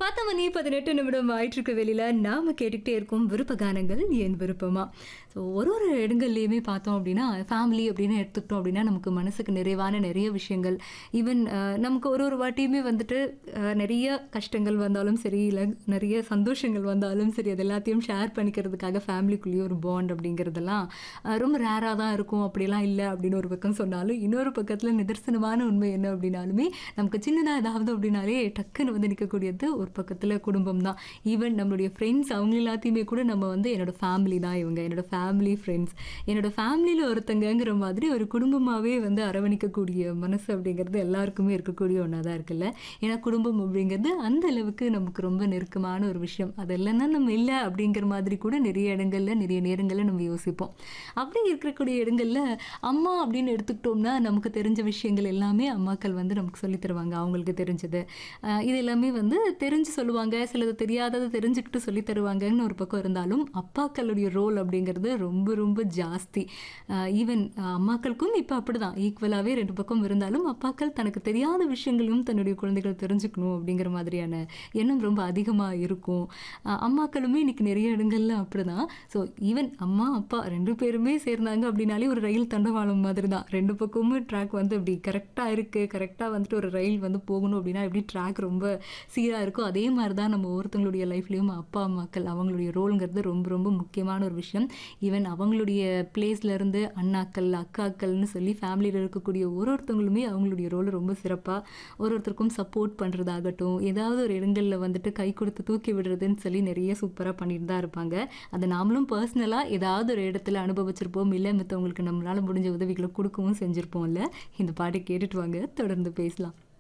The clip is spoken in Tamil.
பத்து மணி பதினெட்டு நிமிடம் ஆயிட்டிருக்க வெளியில் நாம் கேட்டுக்கிட்டே இருக்கோம் விருப்ப கானங்கள் என் விருப்பமா ஸோ ஒரு ஒரு இடங்கள்லையுமே பார்த்தோம் அப்படின்னா ஃபேமிலி அப்படின்னு எடுத்துக்கிட்டோம் அப்படின்னா நமக்கு மனசுக்கு நிறைவான நிறைய விஷயங்கள் ஈவன் நமக்கு ஒரு ஒரு வாட்டியுமே வந்துட்டு அஹ், நிறைய கஷ்டங்கள் வந்தாலும் சரி இல்லை நிறைய சந்தோஷங்கள் வந்தாலும் சரி அது எல்லாத்தையும் ஷேர் பண்ணிக்கிறதுக்காக ஃபேமிலிக்குள்ளேயே ஒரு பாண்ட் அப்படிங்கிறதெல்லாம் அஹ், ரொம்ப ரேராக தான் இருக்கும் அப்படிலாம் இல்லை அப்படின்னு ஒரு பக்கம் சொன்னாலும் இன்னொரு பக்கத்தில் நிதர்சனமான உண்மை என்ன அப்படின்னாலுமே நமக்கு சின்னதாக ஏதாவது அப்படின்னாலே டக்குன்னு வந்து நிற்கக்கூடியது ஒரு பக்கத்தில் குடும்பம் தான் ஈவன் நம்மளுடைய ஃப்ரெண்ட்ஸ் அவங்க எல்லாத்தையுமே கூட நம்ம வந்து என்னோட ஃபேமிலி தான் இவங்க என்னோட ஃபேமிலி ஃப்ரெண்ட்ஸ் என்னோட ஃபேமிலியில் ஒருத்தங்கங்கிற மாதிரி ஒரு குடும்பமாகவே வந்து அரவணைக்கக்கூடிய மனசு அப்படிங்கிறது எல்லாருக்குமே இருக்கக்கூடிய ஒன்றா தான் இருக்குல்ல ஏன்னா குடும்பம் அப்படிங்கிறது அந்த அளவுக்கு நமக்கு ரொம்ப நெருக்கமான ஒரு விஷயம் அது இல்லைன்னா நம்ம இல்லை அப்படிங்கிற மாதிரி கூட நிறைய இடங்கள்ல நிறைய நேரங்களில் நம்ம யோசிப்போம் அப்படி இருக்கக்கூடிய இடங்கள்ல அம்மா அப்படின்னு எடுத்துக்கிட்டோம்னா நமக்கு தெரிஞ்ச விஷயங்கள் எல்லாமே அம்மாக்கள் வந்து நமக்கு சொல்லித் தருவாங்க அவங்களுக்கு தெரிஞ்சது அஹ் இது எல்லாமே வந்து தெரிஞ்சு சொல்லுவாங்க சிலது தெரியாதது தெரிஞ்சுக்கிட்டு சொல்லி தருவாங்கன்னு ஒரு பக்கம் இருந்தாலும் அப்பாக்களுடைய ரோல் அப்படிங்கிறது ரொம்ப ரொம்ப ஜாஸ்தி ஈவன் அம்மாக்களுக்கும் இப்போ அப்படிதான் ஈக்குவலாகவே ரெண்டு பக்கம் இருந்தாலும் அப்பாக்கள் தனக்கு தெரியாத விஷயங்களையும் தன்னுடைய குழந்தைகள் தெரிஞ்சுக்கணும் அப்படிங்கிற மாதிரியான எண்ணம் ரொம்ப அதிகமாக இருக்கும் அஹ் அம்மாக்களுமே இன்னைக்கு நிறைய இடங்கள்ல அப்படிதான் ஸோ ஈவன் அம்மா அப்பா ரெண்டு பேருமே சேர்ந்தாங்க அப்படின்னாலே ஒரு ரயில் தண்டவாளம் மாதிரி தான் ரெண்டு பக்கமும் ட்ராக் வந்து அப்படி கரெக்டாக இருக்குது கரெக்டாக வந்துட்டு ஒரு ரயில் வந்து போகணும் அப்படின்னா எப்படி ட்ராக் ரொம்ப சீராக இருக்கோ அதே மாதிரி தான் நம்ம ஒருத்தங்களுடைய லைஃப்லேயும் அப்பா அம்மாக்கள் அவங்களுடைய ரோலுங்கிறது ரொம்ப ரொம்ப முக்கியமான ஒரு விஷயம் ஈவன் அவங்களுடைய பிளேஸ்லேருந்து அண்ணாக்கள் அக்காக்கள்னு சொல்லி ஃபேமிலியில் இருக்கக்கூடிய ஒரு ஒருத்தவங்களுமே அவங்களுடைய ரோலை ரொம்ப சிறப்பாக ஒரு ஒருத்தருக்கும் சப்போர்ட் பண்ணுறதாகட்டும் ஏதாவது ஒரு இடங்களில் வந்துட்டு கை கொடுத்து தூக்கி விடுறதுன்னு சொல்லி நிறைய சூப்பராக பண்ணிட்டு தான் இருப்பாங்க அதை நாமளும் பர்சனலாக ஏதாவது ஒரு இடத்துல அனுபவிச்சிருப்போம் இல்லை மற்றவங்களுக்கு நம்மளால் முடிஞ்ச உதவிகளை கொடுக்கவும் செஞ்சுருப்போம்ல இந்த பாட்டை கேட்டுட்டு வாங்க தொடர்ந்து பேசலாம்